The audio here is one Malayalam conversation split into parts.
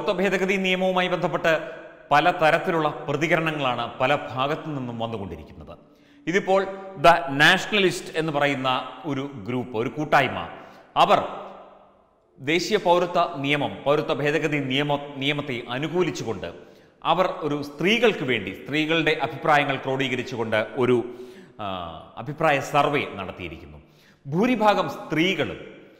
പൗരത്വ ഭേദഗതി നിയമവുമായി ബന്ധപ്പെട്ട് പല തരത്തിലുള്ള പ്രതികരണങ്ങളാണ് പല ഭാഗത്തു നിന്നും വന്നുകൊണ്ടിരിക്കുന്നത് ഇതിപ്പോൾ ദ നാഷണലിസ്റ്റ് എന്ന് പറയുന്ന ഒരു ഗ്രൂപ്പ് ഒരു കൂട്ടായ്മ അവർ ദേശീയ പൗരത്വ നിയമം പൗരത്വ ഭേദഗതി നിയമ നിയമത്തെ അനുകൂലിച്ചുകൊണ്ട് അവർ ഒരു സ്ത്രീകൾക്ക് വേണ്ടി സ്ത്രീകളുടെ അഭിപ്രായങ്ങൾ ക്രോഡീകരിച്ചുകൊണ്ട് ഒരു ആ, അഭിപ്രായ സർവേ നടത്തിയിരിക്കുന്നു ഭൂരിഭാഗം സ്ത്രീകളും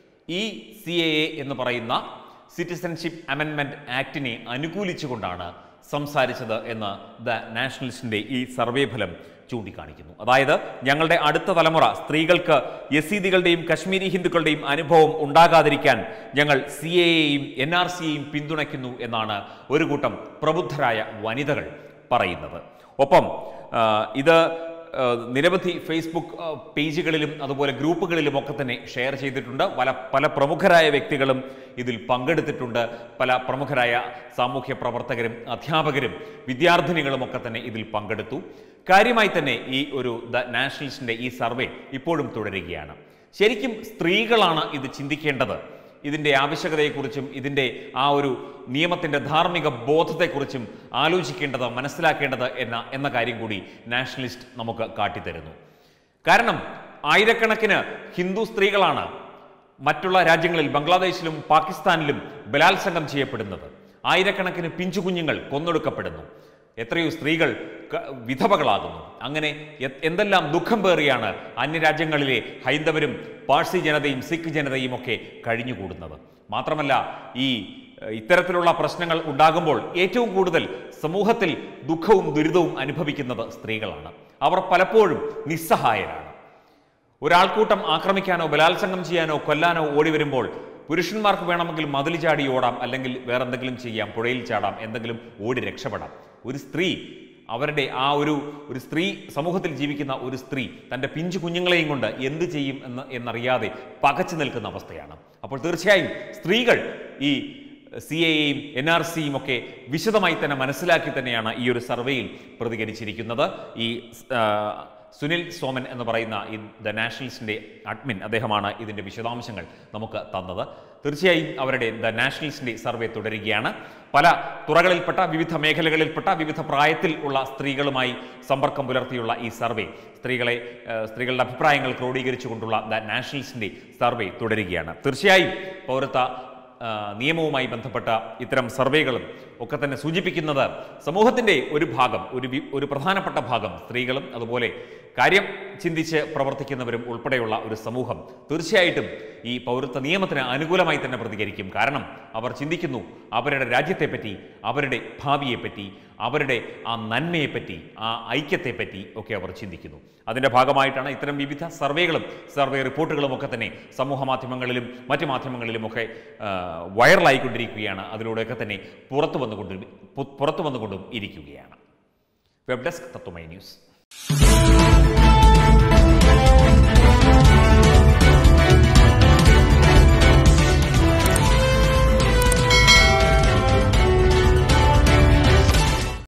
ഈ സി എ എ എന്ന് പറയുന്ന സിറ്റിസൺഷിപ്പ് അമെൻമെന്റ് ആക്ടിനെ അനുകൂലിച്ചുകൊണ്ടാണ് സംസാരിച്ചത് എന്ന് ദ നാഷണലിസ്റ്റിന്റെ ഈ സർവേ ഫലം ചൂണ്ടിക്കാണിക്കുന്നു അതായത് ഞങ്ങളുടെ അടുത്ത തലമുറ സ്ത്രീകൾക്ക് യസീദികളുടെയും കശ്മീരി ഹിന്ദുക്കളുടെയും അനുഭവം ഉണ്ടാകാതിരിക്കാൻ ഞങ്ങൾ സി എയെയും എൻ ആർ സിയെയും പിന്തുണയ്ക്കുന്നു എന്നാണ് ഒരു കൂട്ടം പ്രബുദ്ധരായ വനിതകൾ പറയുന്നത് ഒപ്പം ആ, ഇത് ആ, നിരവധി ഫേസ്ബുക്ക് ആ, പേജുകളിലും അതുപോലെ ഗ്രൂപ്പുകളിലും ഒക്കെ തന്നെ ഷെയർ ചെയ്തിട്ടുണ്ട് പല പല പ്രമുഖരായ വ്യക്തികളും ഇതിൽ പങ്കെടുത്തിട്ടുണ്ട് പല പ്രമുഖരായ സാമൂഹ്യ പ്രവർത്തകരും അധ്യാപകരും വിദ്യാർത്ഥിനികളും ഒക്കെ തന്നെ ഇതിൽ പങ്കെടുത്തു കാര്യമായി തന്നെ ഈ ഒരു ദ നാഷണലിസ്റ്റിന്റെ ഈ സർവേ ഇപ്പോഴും തുടരുകയാണ് ശരിക്കും സ്ത്രീകളാണ് ഇത് ചിന്തിക്കേണ്ടത് ഇതിൻ്റെ ആവശ്യകതയെക്കുറിച്ചും ഇതിൻ്റെ ആ ഒരു നിയമത്തിൻ്റെ ധാർമ്മിക ബോധത്തെക്കുറിച്ചും ആലോചിക്കേണ്ടത് മനസ്സിലാക്കേണ്ടത് എന്ന എന്ന കാര്യം കൂടി നാഷണലിസ്റ്റ് നമുക്ക് കാട്ടിത്തരുന്നു കാരണം ആയിരക്കണക്കിന് ഹിന്ദു സ്ത്രീകളാണ് മറ്റുള്ള രാജ്യങ്ങളിൽ ബംഗ്ലാദേശിലും പാകിസ്ഥാനിലും ബലാത്സംഗം ചെയ്യപ്പെടുന്നത് ആയിരക്കണക്കിന് പിഞ്ചു കുഞ്ഞുങ്ങൾ കൊന്നൊടുക്കപ്പെടുന്നു എത്രയോ സ്ത്രീകൾ ക- വിധവകളാകുന്നു അങ്ങനെ എ- എന്തെല്ലാം ദുഃഖം പേറിയാണ് അന്യരാജ്യങ്ങളിലെ ഹൈന്ദവരും പാഴ്സി ജനതയും സിഖ് ജനതയും ഒക്കെ കഴിഞ്ഞുകൂടുന്നത് മാത്രമല്ല ഈ ഏഹ്, ഇത്തരത്തിലുള്ള പ്രശ്നങ്ങൾ ഉണ്ടാകുമ്പോൾ ഏറ്റവും കൂടുതൽ സമൂഹത്തിൽ ദുഃഖവും ദുരിതവും അനുഭവിക്കുന്നത് സ്ത്രീകളാണ് അവർ പലപ്പോഴും നിസ്സഹായരാണ് ഒരാൾക്കൂട്ടം ആക്രമിക്കാനോ ബലാത്സംഗം ചെയ്യാനോ കൊല്ലാനോ ഓടി വരുമ്പോൾ പുരുഷന്മാർക്ക് വേണമെങ്കിൽ മതിൽ ചാടി ഓടാം അല്ലെങ്കിൽ വേറെന്തെങ്കിലും ചെയ്യാം പുഴയിൽ ചാടാം എന്തെങ്കിലും ഓടി രക്ഷപ്പെടാം ഒരു സ്ത്രീ അവരുടെ ആ ഒരു ഒരു സ്ത്രീ സമൂഹത്തിൽ ജീവിക്കുന്ന ഒരു സ്ത്രീ തൻ്റെ പിഞ്ചു കുഞ്ഞുങ്ങളെയും കൊണ്ട് എന്ത് ചെയ്യും എന്ന് എന്നറിയാതെ പകച്ചു നിൽക്കുന്ന അവസ്ഥയാണ് അപ്പോൾ തീർച്ചയായും സ്ത്രീകൾ ഈ സി എയും എൻ ആർ സിയും ഒക്കെ വിശദമായി തന്നെ മനസ്സിലാക്കി തന്നെയാണ് ഈ ഒരു സർവേയിൽ പ്രതികരിച്ചിരിക്കുന്നത് ഈ ആ, സുനിൽ സോമൻ എന്ന് പറയുന്ന ഈ ദ നാഷണലിസ്റ്റിൻ്റെ അഡ്മിൻ അദ്ദേഹമാണ് ഇതിൻ്റെ വിശദാംശങ്ങൾ നമുക്ക് തന്നത് തീർച്ചയായും അവരുടെ ദ നാഷണലിസ്റ്റിൻ്റെ സർവേ തുടരുകയാണ് പല തുറകളിൽപ്പെട്ട വിവിധ മേഖലകളിൽപ്പെട്ട വിവിധ പ്രായത്തിൽ ഉള്ള സ്ത്രീകളുമായി സമ്പർക്കം പുലർത്തിയുള്ള ഈ സർവേ സ്ത്രീകളെ ആ, സ്ത്രീകളുടെ അഭിപ്രായങ്ങൾ ക്രോഡീകരിച്ചുകൊണ്ടുള്ള ദ നാഷണലിസ്റ്റിൻ്റെ സർവേ തുടരുകയാണ് തീർച്ചയായും പൗരത്വ ആ, നിയമവുമായി ബന്ധപ്പെട്ട ഇത്തരം സർവേകളും ഒക്കെ തന്നെ സൂചിപ്പിക്കുന്നത് സമൂഹത്തിൻ്റെ ഒരു ഭാഗം ഒരു വി- ഒരു പ്രധാനപ്പെട്ട ഭാഗം സ്ത്രീകളും അതുപോലെ കാര്യം ചിന്തിച്ച് പ്രവർത്തിക്കുന്നവരും ഉൾപ്പെടെയുള്ള ഒരു സമൂഹം തീർച്ചയായിട്ടും ഈ പൗരത്വ നിയമത്തിന് അനുകൂലമായി തന്നെ പ്രതികരിക്കും കാരണം അവർ ചിന്തിക്കുന്നു അവരുടെ രാജ്യത്തെപ്പറ്റി അവരുടെ ഭാവിയെപ്പറ്റി അവരുടെ ആ നന്മയെപ്പറ്റി ആ ഐക്യത്തെപ്പറ്റി ഒക്കെ അവർ ചിന്തിക്കുന്നു അതിൻ്റെ ഭാഗമായിട്ടാണ് ഇത്തരം വിവിധ സർവേകളും സർവേ റിപ്പോർട്ടുകളും ഒക്കെ തന്നെ സമൂഹ മാധ്യമങ്ങളിലും മറ്റു മാധ്യമങ്ങളിലും ഒക്കെ ആ, വൈറലായിക്കൊണ്ടിരിക്കുകയാണ് അതിലൂടെയൊക്കെ തന്നെ പുറത്തു വന്നുകൊണ്ടും പു- പുറത്തു വന്നുകൊണ്ടും ഇരിക്കുകയാണ് വെബ് ഡെസ്ക് തത്വമൈ ന്യൂസ്